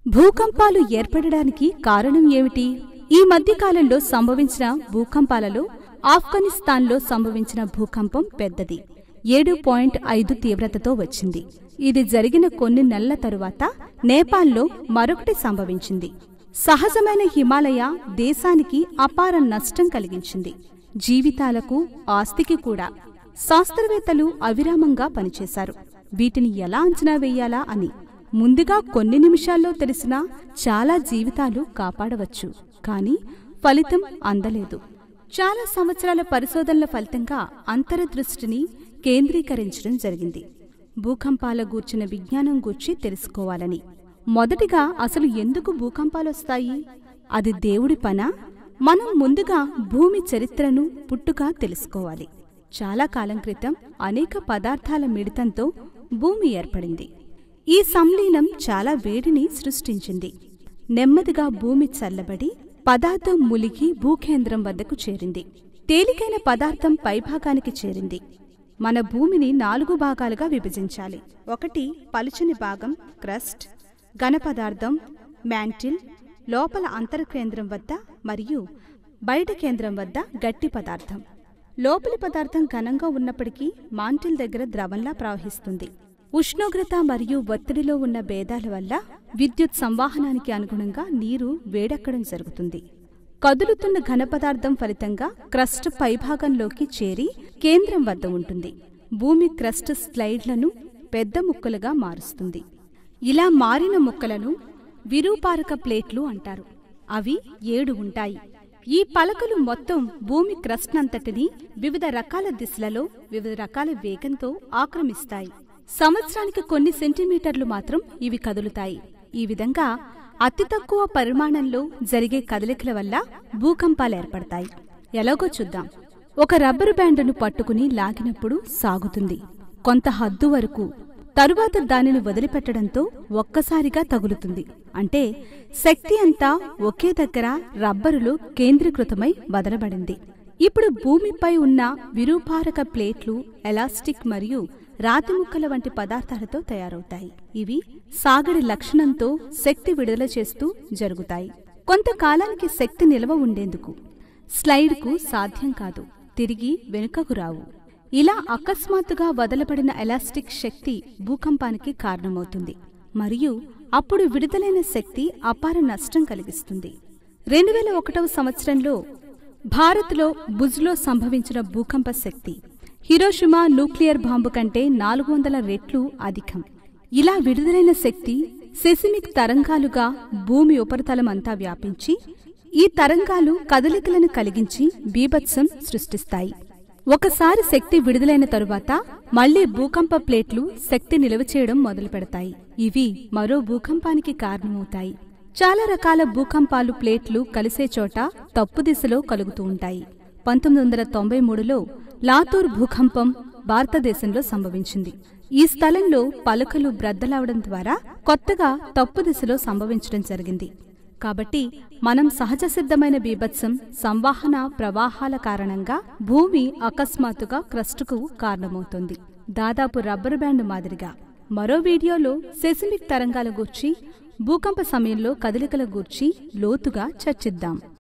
భూకంపాలు ఏర్పడడానికి కారణం ఏమిటి ఈ మధ్య కాలంలో సంభవించిన భూకంపాలలో ఆఫ్ఘనిస్తాన్లో సంభవించిన భూకంపం పెద్దది ఏడు పాయింట్ ఐదు తీవ్రతతో వచ్చింది ఇది జరిగిన కొన్ని నెలల తరువాత నేపాల్లో మరొకటి సంభవించింది సహజమైన హిమాలయ దేశానికి అపార నష్టం కలిగించింది జీవితాలకు ఆస్తికి కూడా శాస్త్రవేత్తలు అవిరామంగా పనిచేశారు వీటిని ఎలా అంచనా వేయాలా అని ముందుగా కొన్ని నిమిషాల్లో తెలిసినా చాలా జీవితాలు కాపాడవచ్చు కానీ ఫలితం అందలేదు చాలా సంవత్సరాల పరిశోధనల ఫలితంగా అంతరదృష్టిని కేంద్రీకరించడం జరిగింది భూకంపాల గూర్చిన విజ్ఞానం గూర్చి తెలుసుకోవాలని మొదటిగా అసలు ఎందుకు భూకంపాలొస్తాయి అది దేవుడి పనా మనం ముందుగా భూమి చరిత్రను పుట్టుక తెలుసుకోవాలి చాలా కాలం క్రితం అనేక పదార్థాల మిడితంతో భూమి ఏర్పడింది ఈ సంలీనం చాలా వేడిని సృష్టించింది నెమ్మదిగా భూమి చల్లబడి పదార్థం ములిగి భూకేంద్రం వద్దకు చేరింది తేలికైన పదార్థం పైభాగానికి చేరింది మన భూమిని నాలుగు భాగాలుగా విభజించాలి ఒకటి పలుచని భాగం క్రస్ట్ ఘన పదార్థం మ్యాంటిల్ లోపల అంతర్కేంద్రం వద్ద మరియు బయట కేంద్రం వద్ద గట్టి పదార్థం లోపలి పదార్థం ఘనంగా ఉన్నప్పటికీ మాంటిల్ దగ్గర ద్రవంలా ప్రవహిస్తుంది ఉష్ణోగ్రత మరియు ఒత్తిడిలో ఉన్న భేదాల వల్ల విద్యుత్ సంవాహనానికి అనుగుణంగా నీరు వేడెక్కడం జరుగుతుంది కదులుతున్న ఘనపదార్థం ఫలితంగా క్రస్ట్ పైభాగంలోకి చేరి కేంద్రం వద్ద ఉంటుంది భూమి క్రస్ట్ స్లైడ్లను పెద్ద ముక్కలుగా మారుస్తుంది ఇలా మారిన ముక్కలను విరూపారక ప్లేట్లు అంటారు అవి ఏడు ఉంటాయి ఈ పలకలు మొత్తం భూమి క్రస్ట్నంతటిని వివిధ రకాల దిశలలో వివిధ రకాల వేగంతో ఆక్రమిస్తాయి సంవత్సరానికి కొన్ని సెంటీమీటర్లు మాత్రం ఇవి కదులుతాయి ఈ విధంగా అతి తక్కువ పరిమాణంలో జరిగే కదలికల వల్ల భూకంపాలు ఏర్పడతాయి ఎలాగో చూద్దాం ఒక రబ్బరు బ్యాండును పట్టుకుని లాగినప్పుడు సాగుతుంది కొంత హద్దు వరకు తరువాత దానిని వదిలిపెట్టడంతో ఒక్కసారిగా తగులుతుంది అంటే శక్తి అంతా ఒకే దగ్గర రబ్బరులో కేంద్రీకృతమై వదలబడింది ఇప్పుడు భూమిపై ఉన్న విరూపారక ప్లేట్లు ఎలాస్టిక్ మరియు రాతి ముక్కల వంటి పదార్థాలతో తయారవుతాయి ఇవి సాగడి లక్షణంతో శక్తి విడుదల చేస్తూ జరుగుతాయి కొంతకాలానికి శక్తి నిల్వ ఉండేందుకు స్లైడ్కు సాధ్యం కాదు తిరిగి వెనుకకు రావు ఇలా అకస్మాత్తుగా వదలబడిన ఎలాస్టిక్ శక్తి భూకంపానికి కారణమవుతుంది మరియు అప్పుడు విడుదలైన శక్తి అపార నష్టం కలిగిస్తుంది రెండు వేల ఒకటవ సంవత్సరంలో భారత్లో భుజ్లో సంభవించిన భూకంప శక్తి హిరోషిమా న్యూక్లియర్ బాంబు కంటే నాలుగు వందల రెట్లు అధికం ఇలా విడుదలైన శక్తి సెసిమిక్ తరంగాలుగా భూమి ఉపరితలం అంతా వ్యాపించి ఈ తరంగాలు కదలికలను కలిగించి బీభత్సం సృష్టిస్తాయి ఒకసారి శక్తి విడుదలైన తరువాత మళ్లీ భూకంప ప్లేట్లు శక్తి నిల్వ చేయడం మొదలు పెడతాయి ఇవి మరో భూకంపానికి కారణమవుతాయి చాలా రకాల భూకంపాలు ప్లేట్లు కలిసే చోట తప్పు దిశలో కలుగుతూ ఉంటాయి పంతొమ్మిది వందల తొంభై మూడులో లాతూర్ భూకంపం భారతదేశంలో సంభవించింది ఈ స్థలంలో పలకలు బ్రద్దలవడం ద్వారా కొత్తగా తప్పు దిశలో సంభవించడం జరిగింది కాబట్టి మనం సహజ సిద్ధమైన బీభత్సం సంవాహన ప్రవాహాల కారణంగా భూమి అకస్మాత్తుగా క్రస్టుకు కారణమవుతుంది దాదాపు రబ్బరు బ్యాండ్ మాదిరిగా మరో వీడియోలో సెసిమిక్ తరంగాల గూర్చి భూకంప సమయంలో కదలికల గూర్చి లోతుగా చర్చిద్దాం